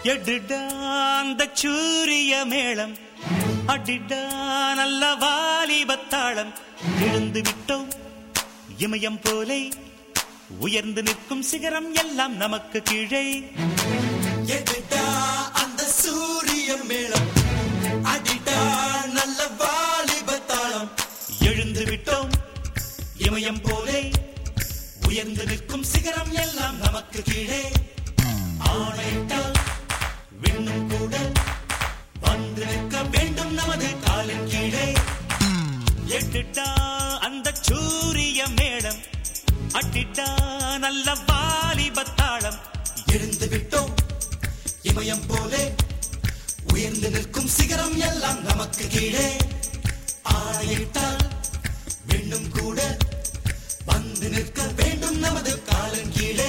எடுடா அந்த சூரிய மேளம் அடிடா நல்ல வாலிபத்தாளம் எழுந்து விட்டோம் இமயம் போலே உயர்ந்து நிற்கும் சிகரம் எல்லாம் நமக்கு கீழே எதிட்டா அந்த சூரிய மேளம் அடிட்டா நல்ல வாலிபத்தாளம் எழுந்து விட்டோம் இமயம் போலே உயர்ந்து நிற்கும் சிகரம் எல்லாம் நமக்கு கீழே ஆணையிட்டால் விண்ணும் கூட வந்து நிற்க வேண்டும் நமது காலின் கீழே எட்டுட்டா அந்த சூரிய மேளம் அட்டிட்டா நல்ல வாலிபத்தாளம் எழுந்து விட்டோம் இமயம் போலே உயர்ந்து நிற்கும் சிகரம் எல்லாம் நமக்கு கீழே ஆணையிட்டால் விண்ணும் கூட வந்து நிற்க வேண்டும் நமது காலின் கீழே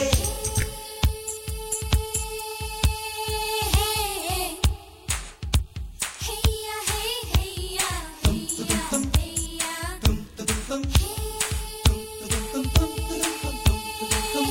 தும் தும் தும் தும் தும் தும் தும் தும் தும்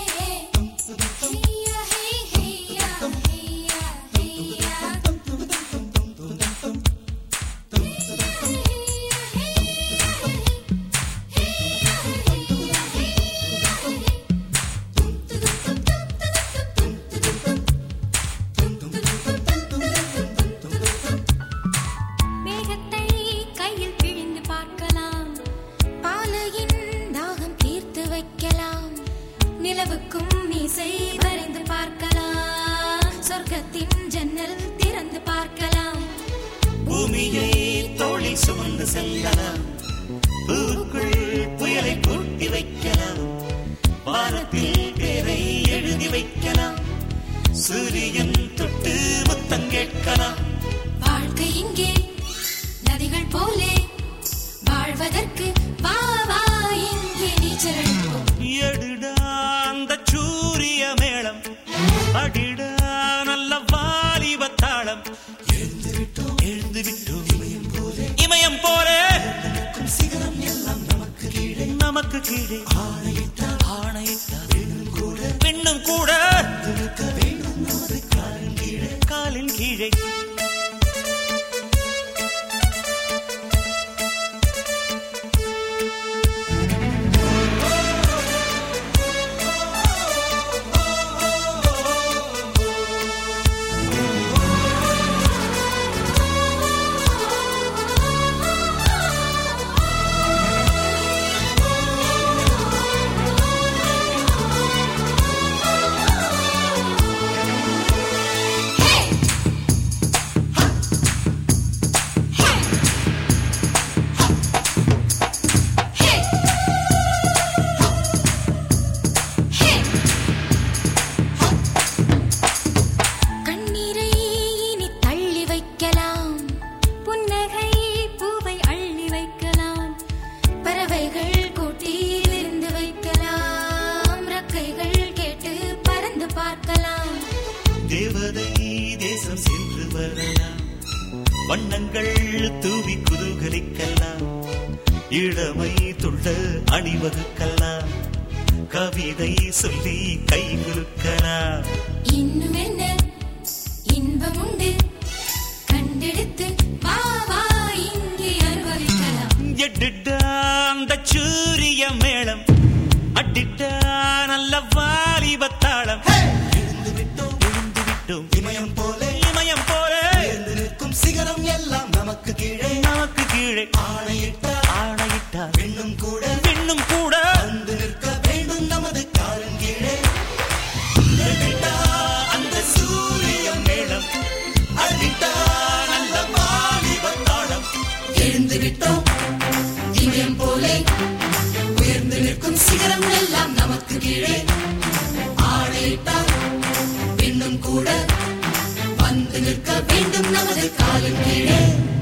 மேகத்தை கையில் பிழிந்து பார்க்கலாம் பாலையின் தாகம் தீர்த்து வைக்கலாம் நிலவுக்கும் மீசை வரைந்து பார்க்கலாம் சொர்க்கத்தின் ஜன்னல் திறந்து பார்க்கலாம் பூமியை தோழி சுமந்து செல்லலாம் பூவுக்குள் புயலை கூட்டி வைக்கலாம் வானத்தில் பேரை எழுதி வைக்கலாம் சூரியன் தொட்டு முத்தம் கேட்கலாம் வாழ்க்கை இங்கே நதிகள் போலே வாழ்வதற்கு வா வா இங்கே நீச்சல் அடிப்போம் எடுடா அந்த சூரிய மேளம் அடிடா நல்ல வாலிபத்தாளம் எழுந்து விட்டோம் எழுந்து விட்டோம் இமயம் போலே இமயம் போல நிற்கும் சிகரம் எல்லாம் நமக்கு கீழே நமக்கு கீழே ஆணையிட்டால் ஆணையிட்டார் விண்ணும் கூட பெண்ணும் கூட நிற்க வேண்டும் நமது காலின் கீழே காலின் கீழே கண்ணீரை இனி தள்ளி வைக்கலாம் புன்னகை பூவை அள்ளி வைக்கலாம் பறவைகள் கூட்டில் இருந்து வைக்கலாம் ரக்கைகள் கேட்டு பறந்து பார்க்கலாம் தேவதை தேசம் சென்று வரலாம் வண்ணங்கள் தூவி குதூகலிக்கலாம் இளமை துள்ள அணிவகுக்கலாம் கவிதை சொல்லி கை குலுக்கலாம் இன்னும் என்ன இன்பம் உண்டு கண்டெடுத்து வா வா இங்கே அனுபவிக்கலாம் எட்டுட்டா அந்த சூரிய மேளம் அட்டிட்டா நல்ல வாலிபத்தாளம் எழுந்து விட்டோம் எழுந்து விட்டோம் இமயம் போலே இமயம் போல உயர்ந்து நிற்கும் சிகரம் எல்லாம் நமக்கு கீழே நமக்கு கீழே ஆணையிட்டால் ஆணையிட்டார் விண்ணும் கூட பெண்ணும் கூட வந்து நிற்க வேண்டும் நமது காலின் கீழே எதிட்டா அந்த சூரிய மேளம் அடிட்டா நல்ல வாலிபத் தாளம் எழுந்து விட்டோம் இமயம் போலே உயர்ந்து நிற்கும் சிகரம் எல்லாம் நமக்கு கீழே ஆணையிட்டால் விண்ணும் கூட வந்து நிற்க வேண்டும் நமது காலின் கீழே